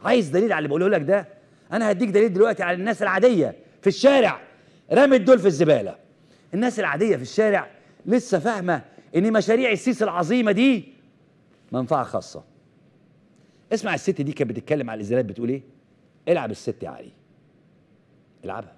عايز دليل على اللي بقوله لك ده انا هديك دليل دلوقتي على الناس العاديه في الشارع رمت دول في الزباله الناس العاديه في الشارع لسه فاهمه ان مشاريع السيسي العظيمه دي منفعه خاصه اسمع الست دي كانت بتتكلم على الازالات بتقول ايه العب الست يا علي العبها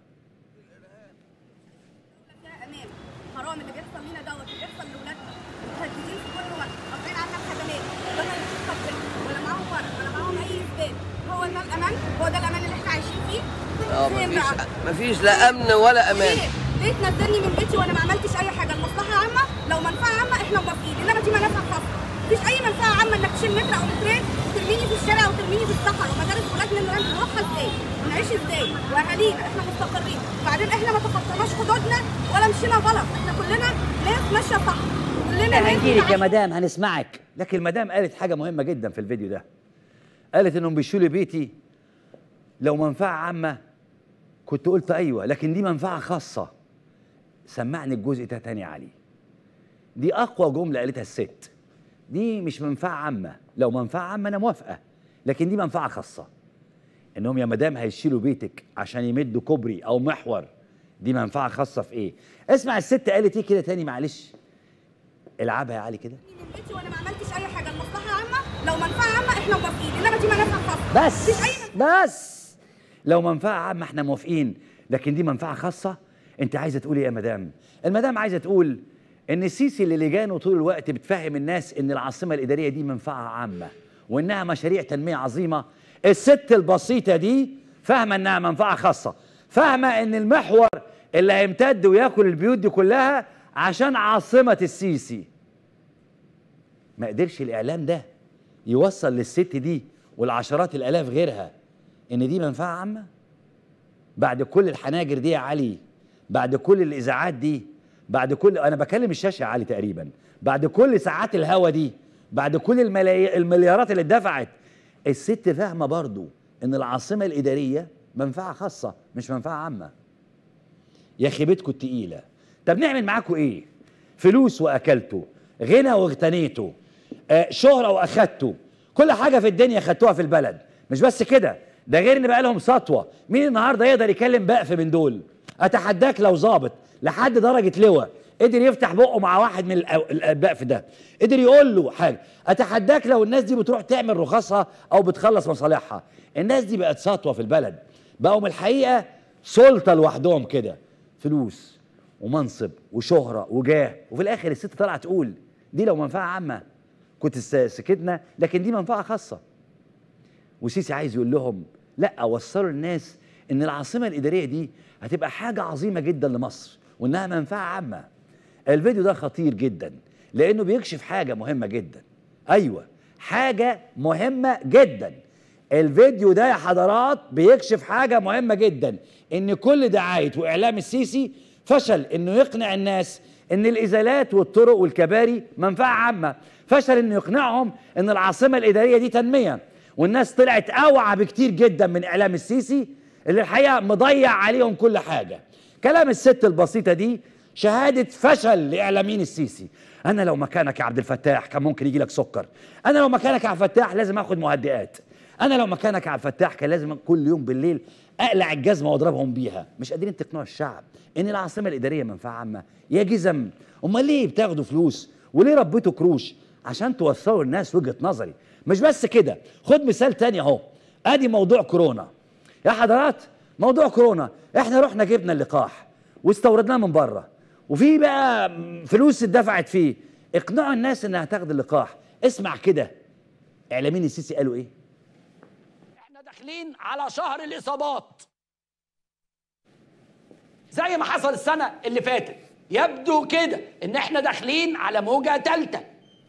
فيها امان حرام اللي بيحصل لينا دوت اللي بيحصل لاولادنا متهددين في كل وقت قاطعين عنها الخدمات ولا يشوفوا ولا معاهم ورق ولا معاهم اي اثبات هو ده الامان هو ده الامان اللي احنا عايشين فيه اه فين مفيش بقى؟ مفيش لا امن ولا امان ليه؟ ليه تنزلني من بيتي وانا ما عملتش اي حاجه المصلحه عامه لو منفعه عامه احنا موافقين انما دي منافع خاصه مفيش اي منفعه عامه انك تشيل متر او مترين وترميني في الشارع وترميني في الصحراء ومدارس ولادنا اللي نروحها ازاي ونعيش ازاي واهالينا احنا مستقرين وبعدين احنا ما تخطيناش حدودنا ولا مشينا غلط احنا كلنا ناس ماشيه صح كلنا ناس هنجيلك يا بتعيش- مدام هنسمعك لكن المدام قالت حاجه مهمه جدا في الفيديو ده قالت انهم بيشيلوا بيتي لو منفعه عامه كنت قلت ايوه لكن دي منفعه خاصه سمعني الجزء ده تاني يا علي دي اقوى جمله قالتها الست دي مش منفعه عامه لو منفعه عامه انا موافقه لكن دي منفعه خاصه انهم يا مدام هيشيلوا بيتك عشان يمدوا كوبري او محور دي منفعه خاصه في ايه اسمع الست قالت ايه كده تاني معلش العبها يا علي كده من بيتي وانا ما عملتش اي حاجه المصلحه عامه لو منفعه عامه احنا موافقين انما دي منافع خاصه بس مفيش اي بس لو منفعه عامه احنا موافقين لكن دي منفعه خاصه انت عايزه تقول ايه يا مدام المدام عايزه تقول ان السيسي اللي لجانه طول الوقت بتفهم الناس ان العاصمه الاداريه دي منفعه عامه وانها مشاريع تنميه عظيمه الست البسيطه دي فاهمه انها منفعه خاصه فاهمه ان المحور اللي هيمتد وياكل البيوت دي كلها عشان عاصمه السيسي ما قدرش الاعلام ده يوصل للست دي والعشرات الالاف غيرها ان دي منفعه عامه بعد كل الحناجر دي يا علي بعد كل الاذاعات دي بعد كل انا بكلم الشاشه يا علي تقريبا بعد كل ساعات الهوا دي بعد كل الملاي... المليارات اللي اتدفعت الست فاهمه برضو ان العاصمه الاداريه منفعه خاصه مش منفعه عامه يا اخي بيتكم التقيله طب نعمل معاكم ايه فلوس واكلتوا غنى واغتنيتوا آه شهره واخدتوا كل حاجه في الدنيا خدتوها في البلد مش بس كده ده غير ان بقى لهم سطوه مين النهارده يقدر يكلم بقف من دول اتحداك لو ظابط لحد درجه لواء قدر يفتح بقه مع واحد من الأو- البقف ده قدر يقول له حاجه اتحداك لو الناس دي بتروح تعمل رخصها او بتخلص مصالحها الناس دي بقت سطوه في البلد بقوا من الحقيقه سلطه لوحدهم كده فلوس ومنصب وشهره وجاه وفي الاخر الست طالعه تقول دي لو منفعه عامه كنت س- سكتنا لكن دي منفعه خاصه وسيسي عايز يقول لهم لا وصلوا الناس ان العاصمه الاداريه دي هتبقى حاجه عظيمه جدا لمصر وانها منفعه عامه الفيديو ده خطير جدا لانه بيكشف حاجه مهمه جدا ايوه حاجه مهمه جدا الفيديو ده يا حضرات بيكشف حاجه مهمه جدا ان كل دعايه واعلام السيسي فشل انه يقنع الناس ان الازالات والطرق والكباري منفعه عامه فشل انه يقنعهم ان العاصمه الاداريه دي تنميه والناس طلعت اوعى بكتير جدا من اعلام السيسي اللي الحقيقه مضيع عليهم كل حاجه كلام الست البسيطه دي شهاده فشل لاعلاميين السيسي انا لو مكانك يا عبد الفتاح كان ممكن يجي لك سكر انا لو مكانك يا عبد الفتاح لازم اخد مهدئات انا لو مكانك يا عبد الفتاح كان لازم كل يوم بالليل اقلع الجزمه واضربهم بيها مش قادرين تقنعوا الشعب ان العاصمه الاداريه منفعه عامه يا جزم امال ليه بتاخدوا فلوس وليه ربيتوا كروش عشان توصلوا الناس وجهه نظري مش بس كده خد مثال تاني اهو ادي موضوع كورونا يا حضرات موضوع كورونا احنا رحنا جبنا اللقاح واستوردناه من بره وفي بقى فلوس اتدفعت فيه اقنعوا الناس انها تاخد اللقاح اسمع كده اعلاميين السيسي قالوا ايه احنا داخلين على شهر الاصابات زي ما حصل السنه اللي فاتت يبدو كده ان احنا داخلين على موجه ثالثه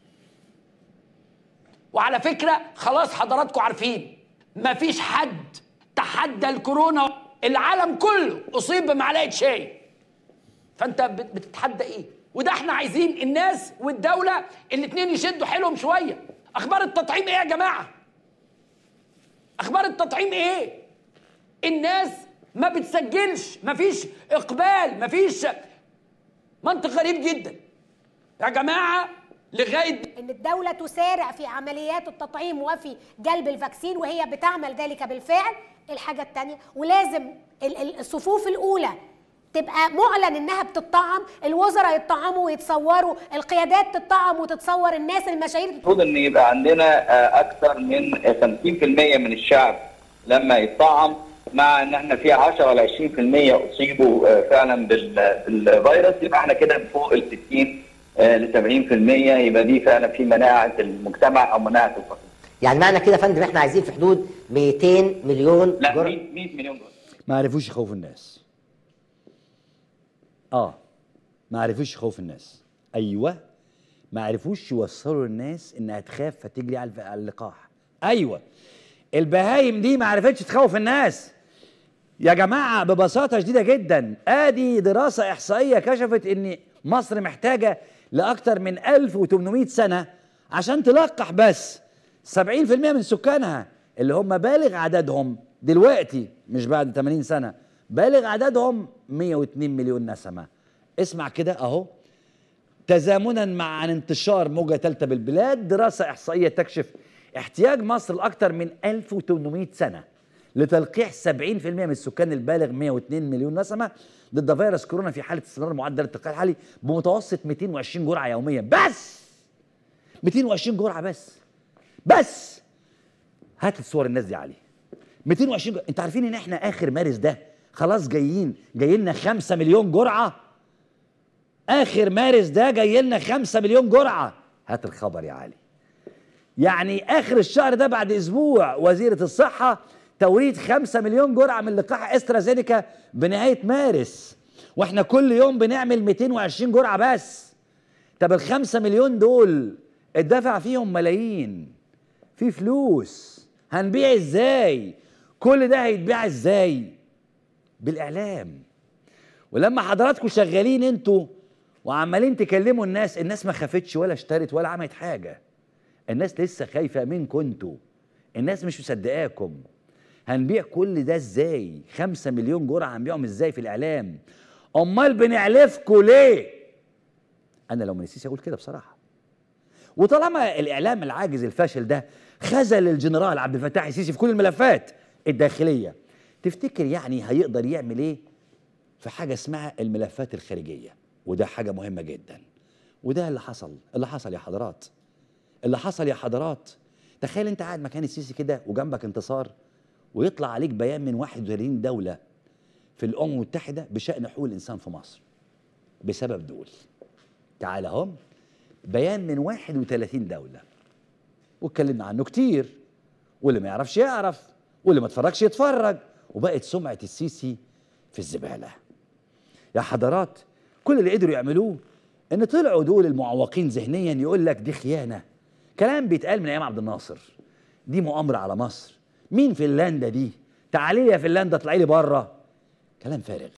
وعلى فكره خلاص حضراتكم عارفين مفيش حد تحدى الكورونا العالم كله اصيب بمعلقه شاي فانت بت- بتتحدى ايه وده احنا عايزين الناس والدوله الاتنين يشدوا حيلهم شويه اخبار التطعيم ايه يا جماعه اخبار التطعيم ايه الناس ما بتسجلش مفيش اقبال مفيش منطق غريب جدا يا جماعه لغايه ان الدوله تسارع في عمليات التطعيم وفي جلب الفاكسين وهي بتعمل ذلك بالفعل الحاجه الثانيه ولازم ال- ال- الصفوف الاولى تبقى معلن انها بتطعم الوزراء يطعموا ويتصوروا القيادات تطعم وتتصور الناس المشاهير المفروض ان يبقى عندنا آه، اكثر من 50% من الشعب لما يطعم مع ان احنا في 10 ل 20% اصيبوا آه، فعلا بال- بالفيروس يبقى احنا كده فوق ال 60 ل 70% يبقى دي فعلا في مناعه المجتمع او مناعه الفصل. يعني معنى كده يا فندم احنا عايزين في حدود 200 مليون لا جرعه 100 100 مليون جرعه. ما عرفوش يخوفوا الناس اه ما عرفوش يخوفوا الناس ايوه ما عرفوش يوصلوا الناس انها تخاف فتجري على الف- على اللقاح ايوه البهايم دي ما عرفتش تخوف الناس يا جماعه ببساطه شديده جدا ادي دراسه احصائيه كشفت ان مصر محتاجه لاكثر من 1800 سنه عشان تلقح بس 70% من سكانها اللي هم بالغ عددهم دلوقتي مش بعد 80 سنه بالغ عددهم 102 مليون نسمه اسمع كده اهو تزامنا مع عن انتشار موجة ثالثة بالبلاد دراسة إحصائية تكشف احتياج مصر لأكثر من 1800 سنة لتلقيح 70% من السكان البالغ 102 مليون نسمة ضد فيروس كورونا في حالة استمرار معدل التلقيح الحالي بمتوسط 220 جرعة يوميا بس 220 جرعة بس بس هات لي صور الناس دي علي 220 جرعة. انت عارفين ان احنا اخر مارس ده خلاص جايين جاي لنا 5 مليون جرعه اخر مارس ده جاي لنا 5 مليون جرعه هات الخبر يا علي يعني اخر الشهر ده بعد اسبوع وزيره الصحه توريد 5 مليون جرعه من لقاح استرازينيكا بنهايه مارس واحنا كل يوم بنعمل 220 جرعه بس طب ال 5 مليون دول اتدفع فيهم ملايين في فلوس هنبيع ازاي كل ده هيتباع ازاي بالاعلام ولما حضراتكم شغالين انتوا وعمالين تكلموا الناس الناس ما خافتش ولا اشترت ولا عملت حاجه الناس لسه خايفه منكم انتوا الناس مش مصدقاكم هنبيع كل ده ازاي خمسة مليون جرعه هنبيعهم ازاي في الاعلام امال بنعلفكم ليه انا لو من السيسي اقول كده بصراحه وطالما الاعلام العاجز الفاشل ده خذل الجنرال عبد الفتاح السيسي في كل الملفات الداخليه تفتكر يعني هيقدر يعمل ايه في حاجه اسمها الملفات الخارجيه وده حاجه مهمه جدا وده اللي حصل اللي حصل يا حضرات اللي حصل يا حضرات تخيل انت قاعد مكان السيسي كده وجنبك انتصار ويطلع عليك بيان من 31 دوله في الامم المتحده بشان حقوق الانسان في مصر بسبب دول تعال اهم بيان من 31 دوله واتكلمنا عنه كتير واللي ما يعرفش يعرف واللي ما اتفرجش يتفرج وبقت سمعه السيسي في الزباله يا حضرات كل اللي قدروا يعملوه ان طلعوا دول المعوقين ذهنيا يقول لك دي خيانه كلام بيتقال من ايام عبد الناصر دي مؤامره على مصر مين فنلندا دي تعالي لي يا فنلندا اطلعي لي بره كلام فارغ